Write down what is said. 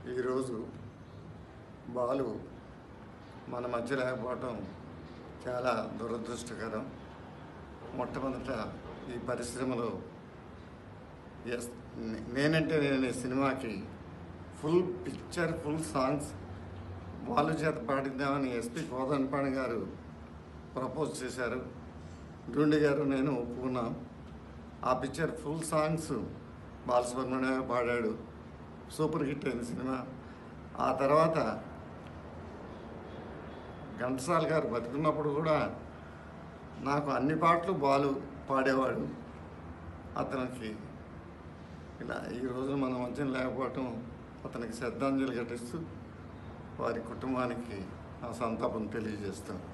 ఈరోజు బాలు మన మధ్య లేకపోవటం చాలా దురదృష్టకరం మొట్టమొదట ఈ పరిశ్రమలో ఎస్ నే- నేనంటే నేను ఈ సినిమాకి full picture full songs Balu చేత పాడిద్దామని ఎస్పి కోదండపాణి గారు ప్రపోజ్ చేశారు గుండె గారు నేను ఒప్పుకున్నాం ఆ పిక్చర్ ఫుల్ సాంగ్స్ బాలసుబ్రహ్మణ్యం పాడాడు సూపర్ హిట్ అయిన సినిమా ఆ తర్వాత ఘంటసాల గారు బతుకున్నప్పుడు కూడా నాకు అన్ని పాటలు బాలు పాడేవాడు అతనికి ఇలా ఈ రోజున మన మధ్య లేకపోవటం అతనికి శ్రద్ధాంజలి ఘటిస్తూ వారి కుటుంబానికి ఆ సంతాపం తెలియజేస్తాం